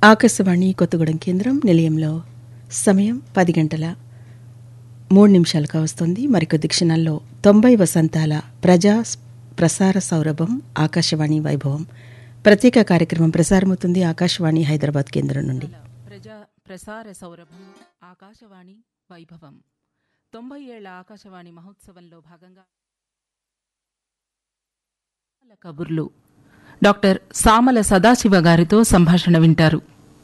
ఆకాశవాణి కొత్తగూడెం కేంద్రం నిలయంలో సమయం పది గంటల మూడు నిమిషాలుగా వస్తుంది మరికొద్ది క్షణాల్లో తొంభై వసంతాల ప్రజా స్- ప్రసార సౌరభం ఆకాశవాణి వైభవం ప్రత్యేక కార్యక్రమం ప్రసారమవుతుంది ఆకాశవాణి హైదరాబాద్ కేంద్రం నుండి ప్రజా ప్రసార సౌరభం ఆకాశవాణి వైభవం తొంభై ఏళ్ల ఆకాశవాణి మహోత్సవంలో భాగంగా కబుర్లు డాక్టర్ సామల సదాశివ గారితో సంభాషణ వింటారు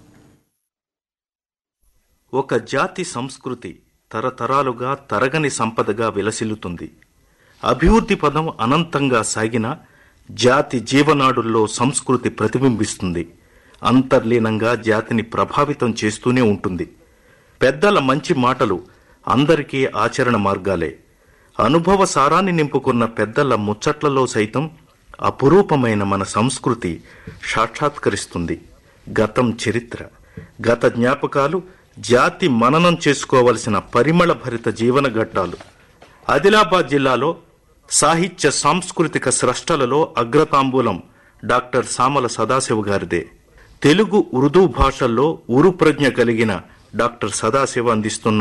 ఒక జాతి సంస్కృతి తరతరాలుగా తరగని సంపదగా విలసిల్లుతుంది అభివృద్ధి పదం అనంతంగా సాగిన జాతి జీవనాడుల్లో సంస్కృతి ప్రతిబింబిస్తుంది అంతర్లీనంగా జాతిని ప్రభావితం చేస్తూనే ఉంటుంది పెద్దల మంచి మాటలు అందరికీ ఆచరణ మార్గాలే అనుభవ సారాన్ని నింపుకున్న పెద్దల ముచ్చట్లలో సైతం అపురూపమైన మన సంస్కృతి సాక్షాత్కరిస్తుంది గతం చరిత్ర గత జ్ఞాపకాలు జాతి మననం చేసుకోవలసిన పరిమళ భరిత జీవన ఘట్టాలు ఆదిలాబాద్ జిల్లాలో సాహిత్య సాంస్కృతిక స్రష్టలలో అగ్రతాంబూలం డాక్టర్ సామల సదాశివ గారిదే తెలుగు ఉర్దూ భాషల్లో ఉరు ప్రజ్ఞ కలిగిన డాక్టర్ సదాశివ అందిస్తున్న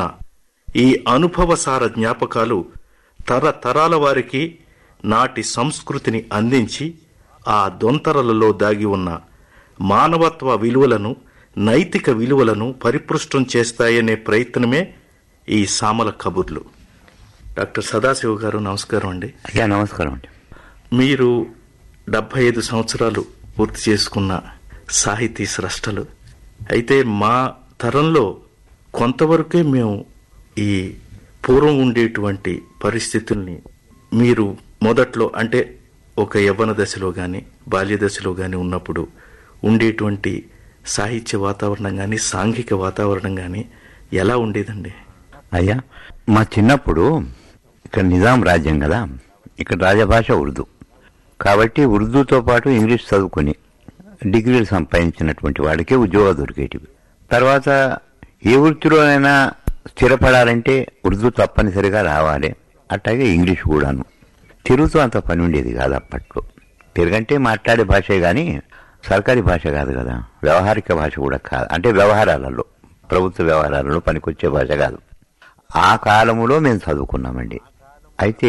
ఈ అనుభవసార జ్ఞాపకాలు తరతరాల వారికి నాటి సంస్కృతిని అందించి ఆ దొంతరలలో దాగి ఉన్న మానవత్వ విలువలను నైతిక విలువలను పరిపృష్టం చేస్తాయనే ప్రయత్నమే ఈ సామల కబుర్లు డాక్టర్ సదాశివ గారు నమస్కారం అండి అయ్యా నమస్కారం అండి మీరు డెబ్బై ఐదు సంవత్సరాలు పూర్తి చేసుకున్న సాహితీ స్రష్టలు అయితే మా తరంలో కొంతవరకే మేము ఈ పూర్వం ఉండేటువంటి పరిస్థితుల్ని మీరు మొదట్లో అంటే ఒక యవ్వన దశలో కానీ బాల్య దశలో కానీ ఉన్నప్పుడు ఉండేటువంటి సాహిత్య వాతావరణం కానీ సాంఘిక వాతావరణం కానీ ఎలా ఉండేదండి అయ్యా మా చిన్నప్పుడు ఇక్కడ నిజాం రాజ్యం కదా ఇక్కడ రాజభాష ఉర్దూ కాబట్టి ఉర్దూతో పాటు ఇంగ్లీష్ చదువుకొని డిగ్రీలు సంపాదించినటువంటి వాడికే ఉద్యోగాలు దొరికేటివి తర్వాత ఏ వృత్తిలోనైనా స్థిరపడాలంటే ఉర్దూ తప్పనిసరిగా రావాలి అట్లాగే ఇంగ్లీష్ కూడాను తెలుగుతో అంత పని ఉండేది కాదు అప్పట్లో తెలుగంటే మాట్లాడే భాషే కానీ సర్కారీ భాష కాదు కదా వ్యవహారిక భాష కూడా కాదు అంటే వ్యవహారాలలో ప్రభుత్వ వ్యవహారాలలో పనికొచ్చే భాష కాదు ఆ కాలములో మేము చదువుకున్నామండి అయితే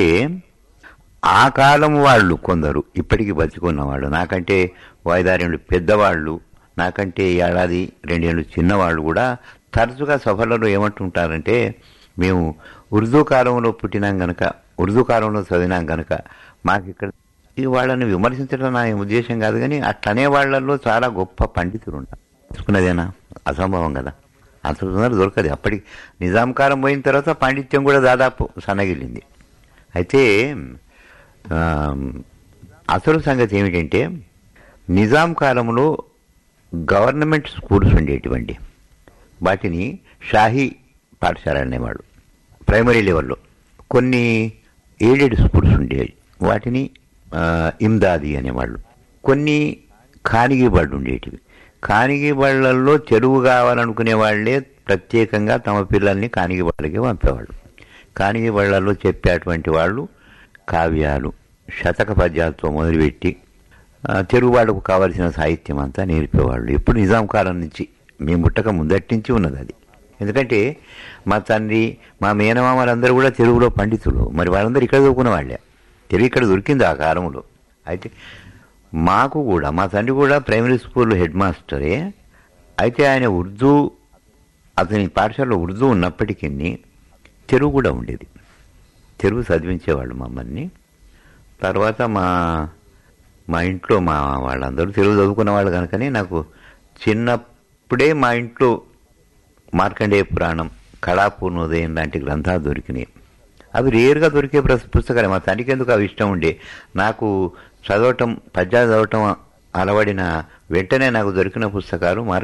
ఆ కాలం వాళ్ళు కొందరు ఇప్పటికీ బతికున్న వాళ్ళు నాకంటే వాయిదారేళ్ళు పెద్దవాళ్ళు నాకంటే ఏడాది రెండేళ్ళు చిన్నవాళ్ళు కూడా తరచుగా సభలలో ఏమంటుంటారంటే మేము ఉర్దూ కాలంలో పుట్టినాం గనక ఉర్దూ కాలంలో చదివినాం గనక మాకు ఇక్కడ ఈ వాళ్ళని విమర్శించడం నా ఉద్దేశం కాదు కానీ అట్లనే వాళ్ళల్లో చాలా గొప్ప పండితులు ఉంటారు తెలుసుకున్నదేనా అసంభవం కదా అంత తొందర దొరకదు అప్పటికి నిజాం కాలం పోయిన తర్వాత పాండిత్యం కూడా దాదాపు సన్నగిల్లింది అయితే ఆ, అసలు సంగతి ఏమిటంటే నిజాం కాలంలో గవర్నమెంట్ స్కూల్స్ ఉండేటివండి వాటిని షాహీ పాఠశాల అనేవాడు ప్రైమరీ లెవెల్లో కొన్ని ఎయిడెడ్ స్కూల్స్ ఉండేవి వాటిని ఆ, ఇమ్దాది అనేవాళ్ళు కొన్ని ఖానిగీ బళ్ళు ఉండేటివి ఖానిగీ బళ్ళల్లో చెరువు కావాలనుకునే వాళ్ళే ప్రత్యేకంగా తమ పిల్లల్ని ఖానిగీ బళ్ళకి పంపేవాళ్ళు ఖానిగీ బళ్ళల్లో చెప్పేటువంటి వాళ్ళు కావ్యాలు శతక పద్యాలతో మొదలుపెట్టి ఆ, తెలుగు వాళ్ళకు కావలసిన సాహిత్యం అంతా నేర్పేవాళ్ళు ఇప్పుడు నిజాం కాలం నుంచి మేము పుట్టక ముందటి నుంచి ఉన్నది అది ఎందుకంటే మా తండ్రి మా మేనమామలందరూ కూడా తెలుగులో పండితులు మరి వాళ్ళందరూ ఇక్కడ చదువుకున్న వాళ్ళే తెలుగు ఇక్కడ దొరికింది ఆ కాలంలో అయితే మాకు కూడా మా తండ్రి కూడా ప్రైమరీ స్కూల్ హెడ్ మాస్టరే అయితే ఆయన ఉర్దూ అతని పాఠశాలలో ఉర్దూ ఉన్నప్పటికీ తెలుగు కూడా ఉండేది తెలుగు చదివించేవాళ్ళు మమ్మల్ని తర్వాత మా మా ఇంట్లో మా వాళ్ళందరూ తెలుగు చదువుకున్న వాళ్ళు కనుకనే నాకు చిన్నప్పుడే మా ఇంట్లో మార్కండేయ పురాణం కళాపూర్ణోదయం లాంటి గ్రంథాలు దొరికినాయి అవి రేరుగా దొరికే ప్రస్- పుస్తకాలే మా తండ్రికి ఎందుకు అవి ఇష్టం ఉండే నాకు చదవటం పద్యాలు చదవటం అలవడిన వెంటనే నాకు దొరికిన పుస్తకాలు మార్క